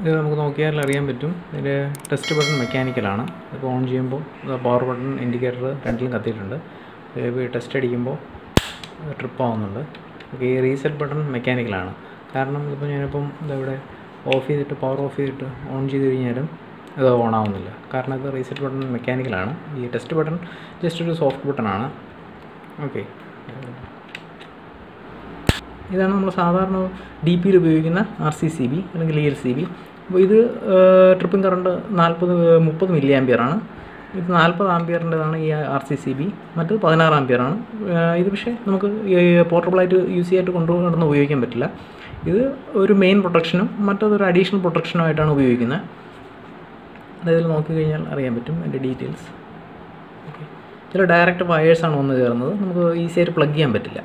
ഇത് നമുക്ക് നോക്കിയാൽ അറിയാൻ പറ്റും ഇതിൻ്റെ ടെസ്റ്റ് ബട്ടൺ മെക്കാനിക്കലാണ് ഇപ്പോൾ ഓൺ ചെയ്യുമ്പോൾ പവർ ബട്ടൺ ഇൻഡിക്കേറ്റർ രണ്ടിലും കത്തിയിട്ടുണ്ട് ടെസ്റ്റ് അടിക്കുമ്പോൾ ട്രിപ്പ് ആവുന്നുണ്ട് ഓക്കെ ഈ റീസെറ്റ് ബട്ടൺ മെക്കാനിക്കലാണ് കാരണം ഇപ്പോൾ ഞാനിപ്പം ഇതവിടെ ഓഫ് ചെയ്തിട്ട് പവർ ഓഫ് ചെയ്തിട്ട് ഓൺ ചെയ്ത് കഴിഞ്ഞാലും ഇത് ഓൺ ആവുന്നില്ല കാരണം ഇത് റീസെറ്റ് ബട്ടൺ മെക്കാനിക്കലാണ് ഈ ടെസ്റ്റ് ബട്ടൺ ജസ്റ്റ് ഒരു സോഫ്റ്റ് ബട്ടണാണ് ഓക്കെ ഇതാണ് നമ്മൾ സാധാരണ ഡി പിയിൽ ഉപയോഗിക്കുന്ന ആർ സി സി ബി അല്ലെങ്കിൽ ഇ എൽ സി ബി അപ്പോൾ ഇത് ട്രിപ്പിംഗ് കറണ്ട് നാൽപ്പത് മുപ്പത് മില്ലി ആംപിയറാണ് ഇത് നാൽപ്പത് ആംപിയറിൻ്റെതാണ് ഈ ആർ സി സി ബി മറ്റത് പതിനാറ് ആംപിയറാണ് ഇത് പക്ഷേ നമുക്ക് പോർട്ടബിളായിട്ട് യൂസ് ചെയ്യായിട്ട് കൊണ്ടുനടന്ന് ഉപയോഗിക്കാൻ പറ്റില്ല ഇത് ഒരു മെയിൻ പ്രൊട്ടക്ഷനും മറ്റതൊരു അഡീഷണൽ പ്രൊട്ടക്ഷനും ആയിട്ടാണ് ഉപയോഗിക്കുന്നത് അതായത് നോക്കിക്കഴിഞ്ഞാൽ അറിയാൻ പറ്റും അതിൻ്റെ ഡീറ്റെയിൽസ് ഓക്കെ ഇതിൽ ഡയറക്റ്റ് വയേഴ്സാണ് വന്ന് കയറുന്നത് നമുക്ക് ഈസി ആയിട്ട് പ്ലഗ് ചെയ്യാൻ പറ്റില്ല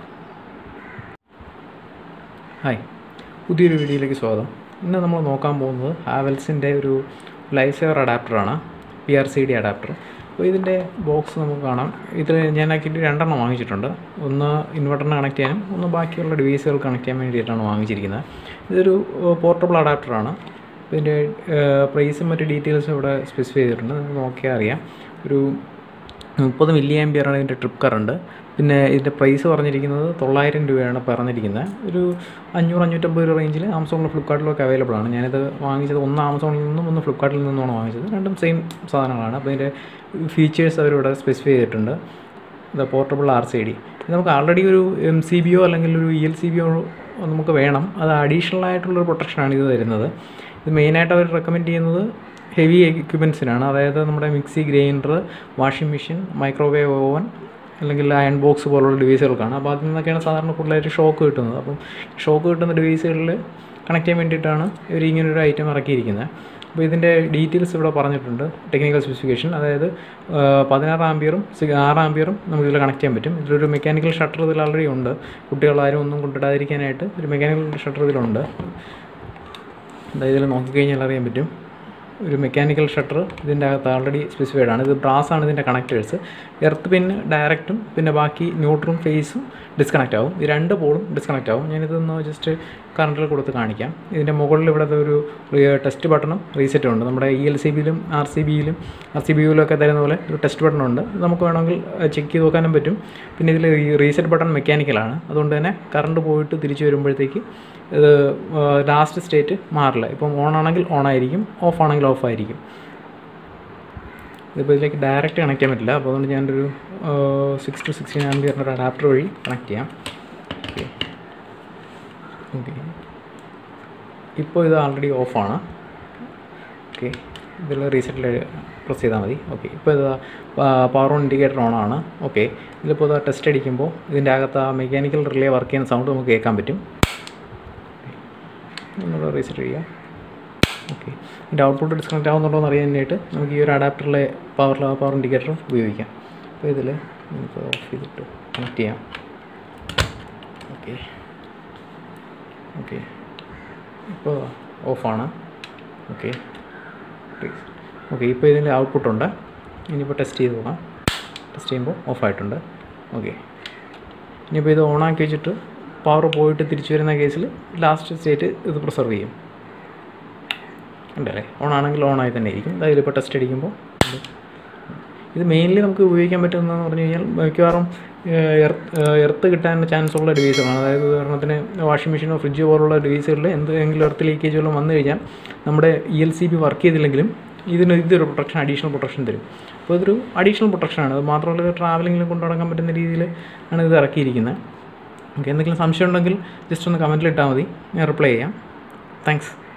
ഹായ് പുതിയൊരു വീഡിയോയിലേക്ക് സ്വാഗതം ഇന്ന് നമ്മൾ നോക്കാൻ പോകുന്നത് ഹാവൽസിൻ്റെ ഒരു ലൈഫ് സേവർ അഡാപ്റ്ററാണ് P R C D adapter അപ്പോൾ ഇതിൻ്റെ ബോക്സ് നമുക്ക് കാണാം ഇതിൽ ഞാൻ ആക്കിയിട്ട് രണ്ടെണ്ണം വാങ്ങിച്ചിട്ടുണ്ട് ഒന്ന് ഇൻവെർട്ടറിന് കണക്ട് ചെയ്യാനും ഒന്ന് ബാക്കിയുള്ള ഡിവൈസുകൾ കണക്ട് ചെയ്യാൻ വേണ്ടിയിട്ടാണ് വാങ്ങിച്ചിരിക്കുന്നത് ഇതൊരു പോർട്ടബിൾ അഡാപ്റ്ററാണ് ഇതിൻ്റെ പ്രൈസും മറ്റ് ഡീറ്റെയിൽസും ഇവിടെ സ്പെസിഫൈ ചെയ്തിട്ടുണ്ട് നിങ്ങൾക്ക് നോക്കിയാൽ അറിയാം ഒരു മുപ്പത് മില്ലി ആംബിയറാണ് ഇതിൻ്റെ ട്രിപ്പ് കറണ്ട് പിന്നെ ഇതിൻ്റെ പ്രൈസ് പറഞ്ഞിരിക്കുന്നത് തൊള്ളായിരം രൂപയാണ് പറഞ്ഞിരിക്കുന്നത് ഒരു അഞ്ഞൂറ് അഞ്ഞൂറ്റമ്പത് രൂപ റേഞ്ചിൽ ആമസോണിലും ഫ്ലിപ്കാർട്ടിലൊക്കെ അവൈലബിൾ ആണ് ഞാനിത് വാങ്ങിച്ചത് ഒന്ന് ആമസോണിൽ നിന്നും ഒന്ന് ഫ്ലിപ്കാർട്ടിൽ നിന്നുമാണ് വാങ്ങിച്ചത് രണ്ടും സെയിം സാധനങ്ങളാണ് അപ്പോൾ ഇതിൻ്റെ ഫീച്ചേഴ്സ് അവരിവിടെ സ്പെസിഫൈ ചെയ്തിട്ടുണ്ട് ഇത് പോർട്ടബിൾ ആർ സി ഡി ഇത് നമുക്ക് ആൾറെഡി ഒരു എം സി ബിയോ അല്ലെങ്കിൽ ഒരു ഇ എൽ സി ബിയോ നമുക്ക് വേണം അത് അഡീഷണൽ ആയിട്ടുള്ളൊരു പ്രൊട്ടക്ഷനാണ് ഇത് തരുന്നത് ഇത് മെയിനായിട്ട് അവർ റെക്കമെൻഡ് ചെയ്യുന്നത് ഹെവി എക്യുപ്മെൻസിനാണ് അതായത് നമ്മുടെ mixie grinder washing machine microwave oven അല്ലെങ്കിൽ അയൺ ബോക്സ് പോലുള്ള ഡിവൈസുകൾക്കാണ് അപ്പോൾ അതിൽ നിന്നൊക്കെയാണ് സാധാരണ കൂടുതലായിട്ട് ഷോക്ക് കിട്ടുന്നത് അപ്പം ഷോക്ക് കിട്ടുന്ന ഡിവൈസുകളിൽ കണക്ട് ചെയ്യാൻ വേണ്ടിയിട്ടാണ് ഇവർ ഇങ്ങനൊരു ഐറ്റം ഇറക്കിയിരിക്കുന്നത് അപ്പോൾ ഇതിൻ്റെ ഡീറ്റെയിൽസ് ഇവിടെ പറഞ്ഞിട്ടുണ്ട് ടെക്നിക്കൽ സ്പെസിഫിക്കേഷൻ അതായത് പതിനാറ് ആംബിയറും ആറ് ആംബിയറും നമുക്ക് ഇതിൽ കണക്ട് ചെയ്യാൻ പറ്റും ഇതിലൊരു മെക്കാനിക്കൽ ഷട്ടർ ഇതിൽ ഓൾറെഡി ഉണ്ട് കുട്ടികളാരും ഒന്നും കൊണ്ടിടാതിരിക്കാനായിട്ട് ഒരു മെക്കാനിക്കൽ ഷട്ടർ ഇതിലുണ്ട് അതായത് ഇതിൽ നോക്കിക്കഴിഞ്ഞാൽ അറിയാൻ പറ്റും ഒരു മെക്കാനിക്കൽ ഷട്ടർ ഇതിൻ്റെ അകത്ത് ഓൾറെഡി സ്പെസിഫൈഡ് ആണ് ഇത് ബ്രാസ് ആണ് ഇതിൻ്റെ കണക്റ്റേഴ്സ് എർത്ത് പിൻ ഡയറക്റ്റും പിന്നെ ബാക്കി ന്യൂട്രും ഫേസും ഡിസ്കണക്റ്റ് ആവും ഈ രണ്ട് പോളും ഡിസ്കണക്റ്റ് ആവും ഞാനിതൊന്ന് ജസ്റ്റ് കറണ്ടിൽ കൊടുത്ത് കാണിക്കാം ഇതിൻ്റെ മുകളിൽ ഇവിടെ ഒരു ടെസ്റ്റ് ബട്ടണും റീസെറ്റും ഉണ്ട് നമ്മുടെ ഇ എൽ സി ബിയിലും ആർ സി ബിയിലും ആർ സി ബിയിലും ഒക്കെ തരുന്ന പോലെ ഒരു ടെസ്റ്റ് ബട്ടൺ ഉണ്ട് നമുക്ക് വേണമെങ്കിൽ ചെക്ക് ചെയ്ത് നോക്കാനും പറ്റും പിന്നെ ഇതിൽ ഈ റീസെറ്റ് ബട്ടൺ മെക്കാനിക്കലാണ് അതുകൊണ്ട് തന്നെ കറണ്ട് പോയിട്ട് തിരിച്ച് വരുമ്പോഴത്തേക്ക് ഇത് ലാസ്റ്റ് സ്റ്റേറ്റ് മാറില്ല ഇപ്പം ഓൺ ആണെങ്കിൽ ഓൺ ആയിരിക്കും ഓഫ് ആണെങ്കിൽ ഓഫ് ആയിരിക്കും ഇതിപ്പോൾ ഇതിലേക്ക് ഡയറക്റ്റ് കണക്ട് ചെയ്യാൻ പറ്റില്ല അപ്പോൾ അതുകൊണ്ട് ഞാനൊരു സിക്സ് ടു സിക്സ്റ്റീൻ ആംബിയറിൻ്റെ ഒരു അഡാപ്റ്റർ വഴി കണക്ട് ചെയ്യാം ഓക്കെ ഓക്കെ ഇപ്പോൾ ഇത് ആൾറെഡി ഓഫാണ് ഓക്കെ ഇതിൽ റീസെറ്റിൽ പ്രസ് ചെയ്താൽ മതി ഓക്കെ ഇപ്പോൾ ഇത് പവർ ഓൺ ഇൻഡിക്കേറ്റർ ഓൺ ആണ് ഓക്കെ ഇതിലിപ്പോൾ ഇത് ടെസ്റ്റ് അടിക്കുമ്പോൾ ഇതിൻ്റെ അകത്ത് ആ മെക്കാനിക്കൽ റിലേ വർക്ക് ചെയ്യുന്ന സൗണ്ട് നമുക്ക് കേൾക്കാൻ പറ്റും ഒന്നുകൂടെ റീസെറ്റ് ചെയ്യുക ഓക്കെ ഇതിൻ്റെ ഔട്ട്പുട്ട് ഡിസ്കണക്റ്റ് ആവുന്നുണ്ടോ എന്ന് അറിയാനായിട്ട് നമുക്ക് ഈ ഒരു അഡാപ്റ്ററിലെ പവർ പവർ ഇൻഡിക്കേറ്റർ ഉപയോഗിക്കാം അപ്പോൾ ഇതിൽ നമുക്ക് ഓഫ് ചെയ്തിട്ട് കണക്ട് ചെയ്യാം ഓക്കെ ഓക്കെ ഇപ്പോൾ ഓഫാണ് ഓക്കെ ഓക്കെ ഇപ്പോൾ ഇതിൻ്റെ ഔട്ട്പുട്ട് ഉണ്ട് ഇനിയിപ്പോൾ ടെസ്റ്റ് ചെയ്ത് നോക്കാം ടെസ്റ്റ് ചെയ്യുമ്പോൾ ഓഫായിട്ടുണ്ട് ഓക്കെ ഇനിയിപ്പോൾ ഇത് ഓണാക്കി വെച്ചിട്ട് പവർ പോയിട്ട് തിരിച്ചു വരുന്ന കേസിൽ ലാസ്റ്റ് സ്റ്റേറ്റ് ഇത് പ്രിസർവ് ചെയ്യും ഉണ്ടല്ലേ ഓൺ ആണെങ്കിൽ ഓൺ ആയി തന്നെ ഇരിക്കും അതായത് ഇപ്പോൾ ടെസ്റ്റ് അടിക്കുമ്പോൾ ഇത് മെയിൻലി നമുക്ക് ഉപയോഗിക്കാൻ പറ്റുന്നതെന്ന് പറഞ്ഞു കഴിഞ്ഞാൽ മിക്കവാറും എർത്ത് കിട്ടാൻ ചാൻസ് ഉള്ള ഡിവൈസുകളാണ് അതായത് ഉദാഹരണത്തിന് വാഷിംഗ് മെഷീനോ ഫ്രിഡ്ജ് പോലുള്ള ഡിവൈസുകളിൽ എന്തെങ്കിലും എർത്ത് ലീക്കേജ് വല്ലതും വന്നു കഴിഞ്ഞാൽ നമ്മുടെ E L C B work ചെയ്തില്ലെങ്കിലും ഇതിന് ഇതൊരു പ്രൊട്ടക്ഷൻ അഡീഷണൽ പ്രൊട്ടക്ഷൻ തരും അപ്പോൾ ഇതൊരു അഡീഷണൽ പ്രൊട്ടക്ഷനാണ് അത് മാത്രമല്ല ട്രാവലിങ്ങിലും കൊണ്ടു നടക്കാൻ പറ്റുന്ന രീതിയിൽ ആണ് ഇത് ഇറക്കിയിരിക്കുന്നത് ഓക്കെ എന്തെങ്കിലും സംശയം ഉണ്ടെങ്കിൽ ജസ്റ്റ് ഒന്ന് കമൻറ്റിൽ ഇട്ടാൽ മതി ഞാൻ റിപ്ലൈ ചെയ്യാം താങ്ക്സ്